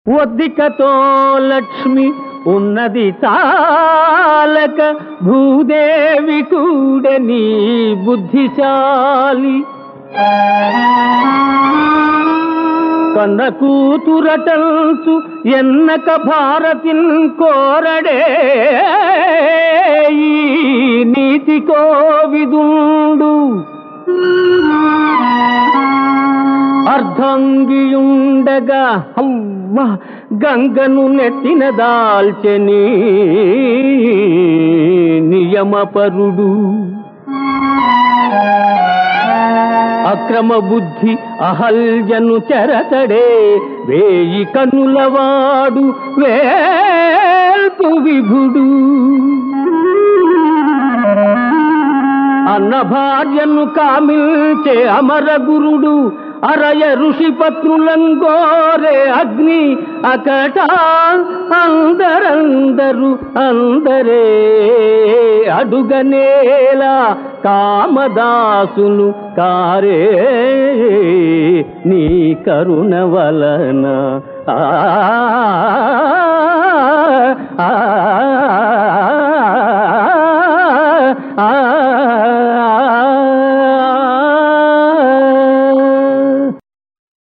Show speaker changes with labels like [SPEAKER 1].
[SPEAKER 1] ఒద్దికతో లక్ష్మి ఉన్నది చాలక భూదేవి కూడా నీ బుద్ధిశాలి కన్న కూతురటల్చు ఎన్నక భారతిన్ కోరడే ఈ నీతి కోవిదుండు అర్ధంగియుండగా అవ్వ గంగను నెత్తిన దాల్చెని నియమపరుడు అక్రమ బుద్ధి అహల్యను చెరతడే వేయి కన్నులవాడు వేల్పు విభుడు అన్న భార్యను కామిల్చే అమర గురుడు అరయ ఋషి పత్రులంగోరే అగ్ని అకట అందరందరు అందరే అడుగనేలా కామదాసులు కారే నీ కరుణ వలన ఆ ఆ, ఆ